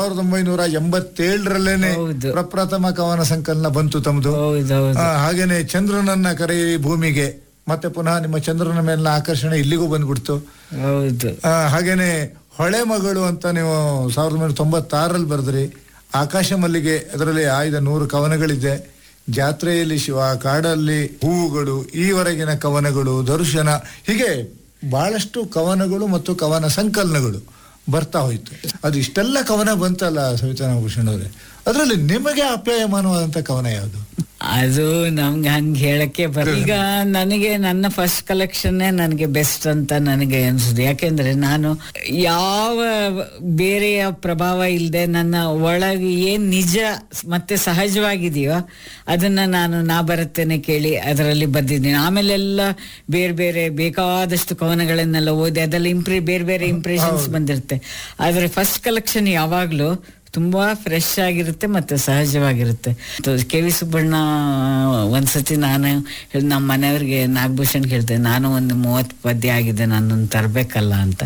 ಸಾವಿರದ ಒಂಬೈನೂರ ಎಂಬತ್ತೇಳರಲ್ಲೇನೆ ಹೌದು. ಪ್ರಪ್ರಥಮ ಕವನ ಸಂಕಲನ ಬಂತು ತಮ್ಮದು ಹೌದೌದು ಆ, ಹಾಗೇನೆ ಚಂದ್ರನನ್ನ ಕರೆಯಿ ಭೂಮಿಗೆ ಮತ್ತೆ ಪುನಃ ನಿಮ್ಮ ಚಂದ್ರನ ಮೇಲಿನ ಆಕರ್ಷಣೆ ಇಲ್ಲಿಗೂ ಬಂದ್ಬಿಡ್ತು ಹೌದು ಆ, ಹಾಗೇನೆ ಹೊಳೆ ಮಗಳು ಅಂತ ನೀವು ಸಾವಿರದ ಒಂಬೈನೂರ ತೊಂಬತ್ತಾರಲ್ಲಿ ಬರೆದ್ರಿ ಆಕಾಶ ಮಲ್ಲಿಗೆ ಅದರಲ್ಲಿ ಆಯ್ದ ನೂರು ಕವನಗಳಿದೆ ಜಾತ್ರೆಯಲ್ಲಿ ಶಿವ ಕಾಡಲ್ಲಿ ಹೂವುಗಳು ಈವರೆಗಿನ ಕವನಗಳು ದರ್ಶನ ಹೀಗೆ ಬಹಳಷ್ಟು ಕವನಗಳು ಮತ್ತು ಕವನ ಸಂಕಲನಗಳು ಬರ್ತಾ ಹೋಯ್ತು ಅದು ಇಷ್ಟೆಲ್ಲ ಕವನ ಬಂತಲ್ಲ ಸವಿತಾ ನಾಗಭೂಷಣ್ ಅವರೇ ಅದರಲ್ಲಿ ನಿಮಗೆ ಆಪ್ಯಾಯಮಾನವಾದಂತ ಕವನ ಯಾವುದು ಅದು ನಮ್ಗೆ ಹಂಗೆ ಹೇಳಕ್ಕೆ ಬರ ಈಗ ನನಗೆ ನನ್ನ ಫಸ್ಟ್ ಕಲೆಕ್ಷನ್ನೇ ನನಗೆ ಬೆಸ್ಟ್ ಅಂತ ನನಗೆ ಅನ್ಸುದು ಯಾಕೆಂದ್ರೆ ನಾನು ಯಾವ ಬೇರೆಯ ಪ್ರಭಾವ ಇಲ್ಲದೆ ನನ್ನ ಒಳಗೆ ಏನ್ ನಿಜ ಮತ್ತೆ ಸಹಜವಾಗಿದೆಯೋ ಅದನ್ನ ನಾನು ನಾ ಬರುತ್ತೇನೆ ಕೇಳಿ ಅದರಲ್ಲಿ ಬದ್ದಿದ್ದೀನಿ ಆಮೇಲೆಲ್ಲ ಬೇರೆ ಬೇರೆ ಬೇಕಾದಷ್ಟು ಕವನಗಳನ್ನೆಲ್ಲ ಓದಿ ಅದೆಲ್ಲ ಇಂಪ್ರಿ ಬೇರೆ ಬೇರೆ ಇಂಪ್ರೆಷನ್ಸ್ ಬಂದಿರುತ್ತೆ ಆದ್ರೆ ಫಸ್ಟ್ ಕಲೆಕ್ಷನ್ ಯಾವಾಗ್ಲೂ ತುಂಬಾ ಫ್ರೆಶ್ ಆಗಿರುತ್ತೆ ಮತ್ತೆ ಸಹಜವಾಗಿರುತ್ತೆ ಕೆ ವಿ ಸುಬ್ಬಣ್ಣ ಒಂದ್ಸತಿ ನಾನು ಹೇಳ್- ನಮ್ಮ ಮನೆಯವ್ರಿಗೆ ನಾಗಭೂಷಣ್ ಹೇಳ್ದೆ ನಾನು ಒಂದು ಮೂವತ್ತು ಪದ್ಯ ಆಗಿದೆ ನನ್ನನ್ನು ತರಬೇಕಲ್ಲ ಅಂತ